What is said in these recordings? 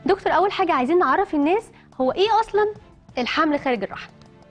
دكتور اول حاجه عايزين نعرف الناس هو ايه اصلا الحمل خارج الرحم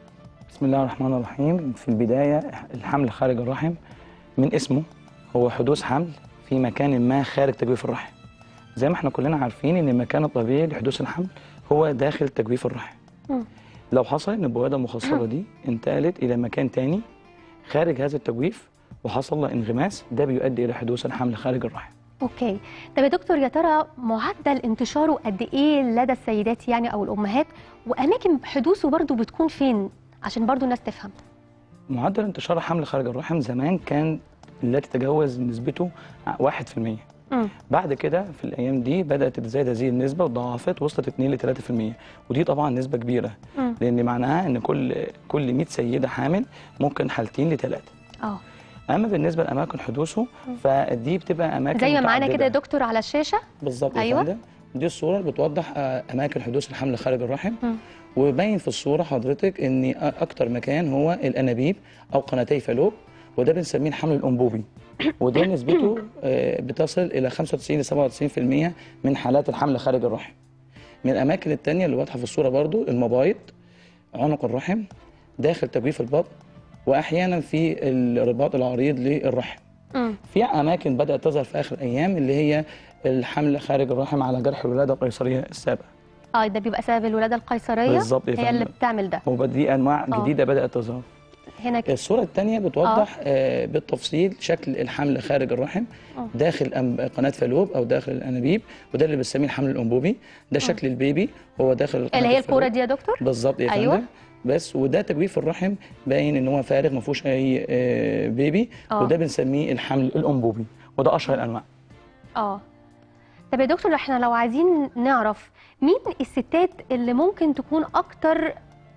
بسم الله الرحمن الرحيم في البداية الحمل خارج الرحم من اسمه هو حدوث حمل في مكان ما خارج تجويف الرحم زي ما احنا كلنا عارفين ان المكان الطبيعي لحدوث الحمل هو داخل تجويف الرحم مم. لو حصل ان البويضة المخصبة دي انتقلت الى مكان تاني خارج هذا التجويف وحصل له انغماس ده بيؤدي الى حدوث الحمل خارج الرحم اوكي طب يا دكتور يا ترى معدل انتشاره قد ايه لدى السيدات يعني او الامهات واماكن حدوثه برضو بتكون فين عشان برضو الناس تفهم معدل انتشار الحمل خارج الرحم زمان كان لا تتجاوز نسبته 1% مم. بعد كده في الايام دي بدات تتزايد هذه النسبه وضاعفت وصلت 2 ل 3% ودي طبعا نسبه كبيره مم. لان معناها ان كل كل 100 سيده حامل ممكن حالتين لثلاثه اه اما بالنسبه لاماكن حدوثه فدي بتبقى اماكن زي ما معانا كده يا متعددة. دكتور على الشاشه بالظبط أيوة. أيوة. دي الصوره اللي بتوضح آه، اماكن حدوث الحمل خارج الرحم مم. وباين في الصوره حضرتك ان أ- اكتر مكان هو الانابيب او قناتي فالوب وده بنسميه الحمل الانبوبي وده نسبته آه، بتصل الى 95 ل 97% من حالات الحمل خارج الرحم من الاماكن الثانيه اللي واضحه في الصوره برضو المبايض عنق الرحم داخل تجويف البطن واحيانا في الرباط العريض للرحم مم. في اماكن بدات تظهر في اخر الايام اللي هي الحمل خارج الرحم على جرح الولاده القيصريه السابق اه ده بيبقى سبب الولاده القيصريه بالظبط يا هي اللي فندم. بتعمل ده ودي انواع آه. جديده بدات تظهر هنا كده الصوره الثانيه بتوضح آه. بالتفصيل شكل الحمل خارج الرحم آه. داخل أم- قناه فالوب او داخل الانابيب وده اللي بنسميه الحمل الانبوبي ده شكل البيبي هو داخل اللي قناة هي الفالوب. الكوره دي يا دكتور بالظبط يا أيوة. فندم بس وده تجويف الرحم باين ان هو فارغ ما فيهوش اي آه، بيبي آه. وده بنسميه الحمل الانبوبي وده اشهر الانواع اه طب يا دكتور احنا لو عايزين نعرف مين الستات اللي ممكن تكون اكتر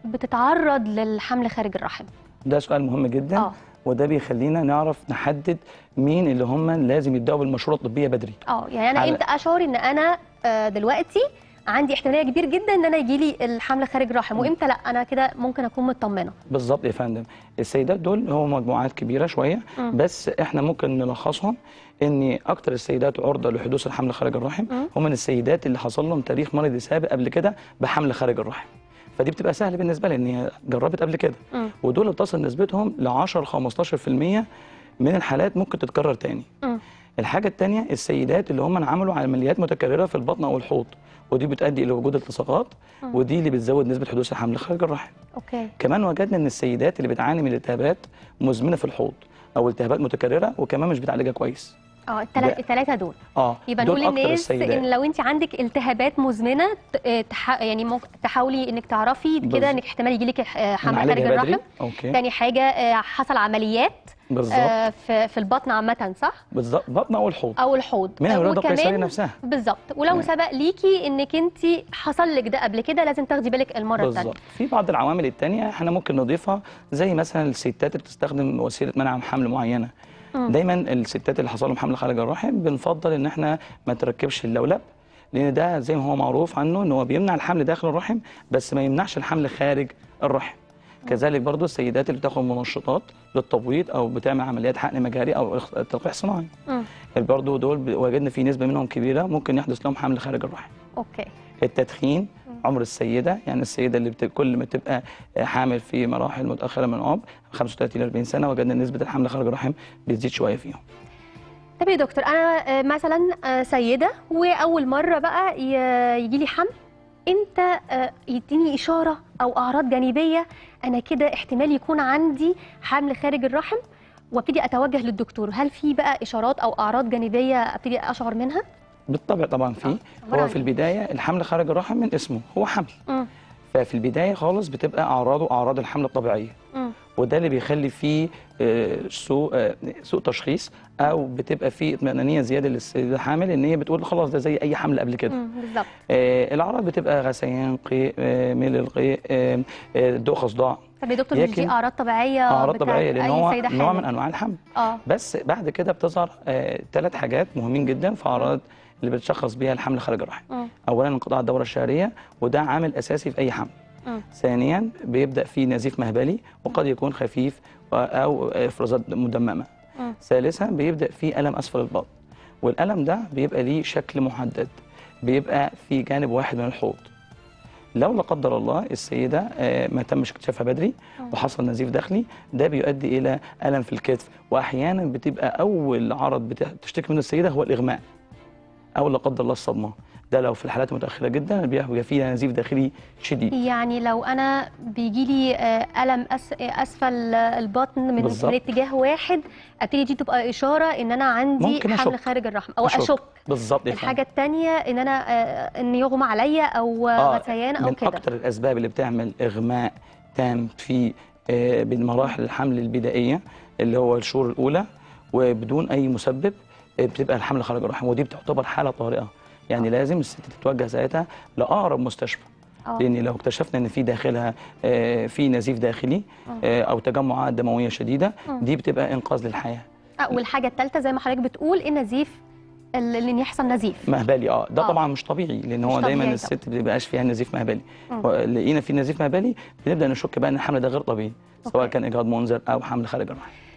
بتتعرض للحمل خارج الرحم ده سؤال مهم جدا اه وده بيخلينا نعرف نحدد مين اللي هم لازم يبداوا بالمشوره الطبيه بدري اه يعني انا على- امتى اشعر ان انا آه، دلوقتي عندي احتماليه كبير جدا ان انا يجي لي الحمل خارج الرحم وامتى لا انا كده ممكن اكون مطمنه بالظبط يا فندم السيدات دول هو مجموعات كبيره شويه مم. بس احنا ممكن نلخصهم ان اكتر السيدات عرضه لحدوث الحمل خارج الرحم مم. هم من السيدات اللي حصل لهم تاريخ مرضي سابق قبل كده بحمل خارج الرحم فدي بتبقى سهله بالنسبه لها ان هي جربت قبل كده مم. ودول بتصل نسبتهم ل 10 15% من الحالات ممكن تتكرر تاني مم. الحاجه الثانيه السيدات اللي هم عملوا عمليات متكرره في البطن او الحوض ودي بتؤدي الى وجود التصاقات مم. ودي اللي بتزود نسبه حدوث الحمل خارج الرحم اوكي كمان وجدنا ان السيدات اللي بتعاني من التهابات مزمنه في الحوض او التهابات متكرره وكمان مش بتعالجها كويس اه ده- الثلاثه دول اه يبقى دول نقول اكتر للناس السيدات ان لو انت عندك التهابات مزمنه ت- آه، تح... يعني ممكن تحاولي انك تعرفي كده بالظبط. انك احتمال يجي لك حمل خارج نعالجها بدري. الرحم اوكي تاني حاجه آه، حصل عمليات بالظبط آه، في في البطن عامه صح بالظبط بطن او الحوض او الحوض من آه، الولاده وكمان- القيصريه نفسها بالظبط ولو نعم. سبق ليكي انك انت حصل لك ده قبل كده لازم تاخدي بالك المره الثانيه بالظبط في بعض العوامل التانية احنا ممكن نضيفها زي مثلا الستات اللي بتستخدم وسيله منع حمل معينه مم. دايما الستات اللي حصل لهم حمل خارج الرحم بنفضل ان احنا ما تركبش اللولب لان ده زي ما هو معروف عنه ان هو بيمنع الحمل داخل الرحم بس ما يمنعش الحمل خارج الرحم كذلك برضو السيدات اللي بتاخد منشطات للتبويض او بتعمل عمليات حقن مجاري او إخ- تلقيح صناعي مم. برضو دول ب- وجدنا في نسبه منهم كبيره ممكن يحدث لهم حمل خارج الرحم اوكي التدخين عمر السيده يعني السيده اللي بت... كل ما تبقى حامل في مراحل متاخره من العمر 35 ل 40 سنه وجدنا نسبه الحمل خارج الرحم بتزيد شويه فيهم طب يا دكتور انا آه، مثلا آه، سيده واول مره بقى يجي لي حمل امتى آه، يديني اشاره او اعراض جانبيه انا كده احتمال يكون عندي حمل خارج الرحم وابتدي اتوجه للدكتور هل في بقى اشارات او اعراض جانبيه ابتدي اشعر منها بالطبع طبعا في آه، عبارة هو عن في إيه؟ البدايه الحمل خارج الرحم من اسمه هو حمل مم. ففي البدايه خالص بتبقى اعراضه اعراض الحمل الطبيعيه مم. وده اللي بيخلي فيه آه، سوء آه، سوء تشخيص او بتبقى فيه اطمئنانيه زياده للسيده الحامل ان هي بتقول خلاص ده زي اي حمل قبل كده مم. بالظبط آه، الاعراض بتبقى غثيان قيء آه، ميل القيء آه، آه، دوخه صداع طب يا دكتور مش دي لكن- اعراض طبيعيه اعراض بتاعت طبيعيه لان اي هو سيده نوع من حامل انواع الحمل اه بس بعد كده بتظهر ثلاث حاجات مهمين جدا في اعراض اللي بتشخص بيها الحمل خارج الرحم مم. اولا انقطاع الدوره الشهريه وده عامل اساسي في اي حمل مم. ثانيا بيبدا فيه نزيف مهبلي وقد يكون خفيف او افرازات مدممه مم. ثالثا بيبدا فيه الم اسفل البطن والالم ده بيبقى ليه شكل محدد بيبقى في جانب واحد من الحوض لو لا قدر الله السيده آه، ما تمش اكتشافها بدري وحصل نزيف داخلي ده بيؤدي الى الم في الكتف واحيانا بتبقى اول عرض بت- بتشتكي منه السيده هو الاغماء او لا قدر الله الصدمه ده لو في الحالات المتاخره جدا بيبقى فيه نزيف داخلي شديد يعني لو انا بيجي لي آه، الم أس اسفل البطن من, بالظبط. من اتجاه واحد ابتدي دي تبقى اشاره ان انا عندي ممكن حمل أشك. خارج الرحم او أشك. اشك بالظبط يا فندم. الحاجه الثانيه ان انا آه، ان يغمى عليا او آه، غثيان او من كده اكتر الاسباب اللي بتعمل اغماء تام في آه، بمراحل الحمل البدائيه اللي هو الشهور الاولى وبدون اي مسبب آه، بتبقى الحمل خارج الرحم ودي بتعتبر حاله طارئه يعني لازم الست تتوجه ساعتها لاقرب مستشفى آه. لان لو اكتشفنا ان في داخلها آه، في نزيف داخلي آه، او تجمعات دمويه شديده دي بتبقى انقاذ للحياه آه، والحاجه الثالثه زي ما حضرتك بتقول النزيف ال- اللي يحصل نزيف مهبلي اه ده آه. طبعا مش طبيعي لان مش هو دايما طبيعي الست ما بيبقاش فيها نزيف مهبلي مم. لقينا في نزيف مهبلي بنبدا نشك بقى ان الحمل ده غير طبيعي سواء أوكي. كان اجهاض منذر او حمل خارج الرحم